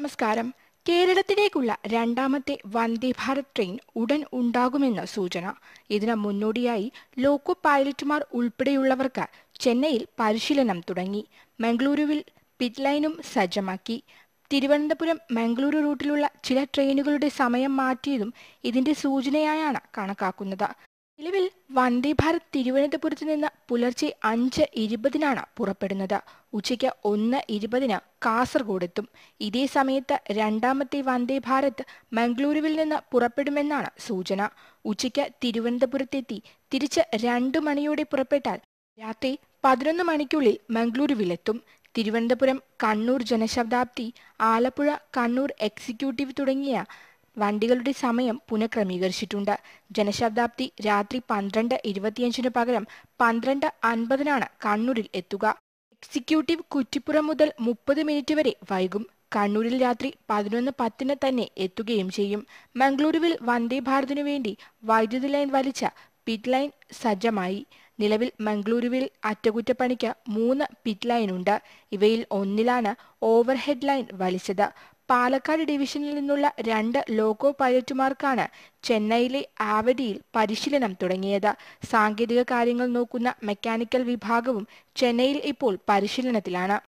നമസ്കാരം കേരളത്തിലേക്കുള്ള രണ്ടാമത്തെ വന്ദേ ഭാരത് ട്രെയിൻ ഉടൻ ഉണ്ടാകുമെന്ന് സൂചന ഇതിന് മുന്നോടിയായി ലോക്കോ പൈലറ്റുമാർ ഉൾപ്പെടെയുള്ളവർക്ക് ചെന്നൈയിൽ പരിശീലനം തുടങ്ങി മംഗളൂരുവിൽ പിറ്റ് ലൈനും സജ്ജമാക്കി തിരുവനന്തപുരം മംഗളൂരു റൂട്ടിലുള്ള ചില ട്രെയിനുകളുടെ സമയം മാറ്റിയതും ഇതിന്റെ സൂചനയായാണ് കണക്കാക്കുന്നത് നിലവിൽ വന്ദേ ഭാരത് തിരുവനന്തപുരത്ത് നിന്ന് പുലർച്ചെ അഞ്ച് ഇരുപതിനാണ് പുറപ്പെടുന്നത് ഉച്ചയ്ക്ക് ഒന്ന് ഇരുപതിന് കാസർഗോഡ് എത്തും ഇതേ സമയത്ത് രണ്ടാമത്തെ വന്ദേ ഭാരത് മംഗളൂരുവിൽ നിന്ന് പുറപ്പെടുമെന്നാണ് സൂചന ഉച്ചയ്ക്ക് തിരുവനന്തപുരത്തെത്തി തിരിച്ച് രണ്ടു മണിയോടെ പുറപ്പെട്ടാൽ രാത്രി പതിനൊന്ന് മണിക്കുള്ളിൽ മംഗളൂരുവിലെത്തും തിരുവനന്തപുരം കണ്ണൂർ ജനശതാബ്ദി ആലപ്പുഴ കണ്ണൂർ എക്സിക്യൂട്ടീവ് തുടങ്ങിയ വണ്ടികളുടെ സമയം പുനഃക്രമീകരിച്ചിട്ടുണ്ട് ജനശതാബ്ദി രാത്രി പന്ത്രണ്ട് ഇരുപത്തിയഞ്ചിന് പകരം പന്ത്രണ്ട് അൻപതിനാണ് കണ്ണൂരിൽ എത്തുക എക്സിക്യൂട്ടീവ് കുറ്റിപ്പുറം മുതൽ മുപ്പത് മിനിറ്റ് വരെ വൈകും കണ്ണൂരിൽ രാത്രി പതിനൊന്ന് പത്തിന് തന്നെ എത്തുകയും ചെയ്യും മംഗളൂരുവിൽ വന്ദേ ഭാരതിനു വേണ്ടി വൈദ്യുതി ലൈൻ വലിച്ച പിറ്റ് ലൈൻ സജ്ജമായി നിലവിൽ മംഗളൂരുവിൽ അറ്റകുറ്റപ്പണിക്ക് മൂന്ന് പിറ്റ് ലൈൻ ഉണ്ട് ഇവയിൽ ഒന്നിലാണ് ഓവർഹെഡ് ലൈൻ വലിച്ചത് പാലക്കാട് ഡിവിഷനിൽ നിന്നുള്ള രണ്ട് ലോക്കോ പൈലറ്റുമാർക്കാണ് ചെന്നൈയിലെ ആവടിയിൽ പരിശീലനം തുടങ്ങിയത് സാങ്കേതിക കാര്യങ്ങൾ നോക്കുന്ന മെക്കാനിക്കൽ വിഭാഗവും ചെന്നൈയിൽ ഇപ്പോൾ പരിശീലനത്തിലാണ്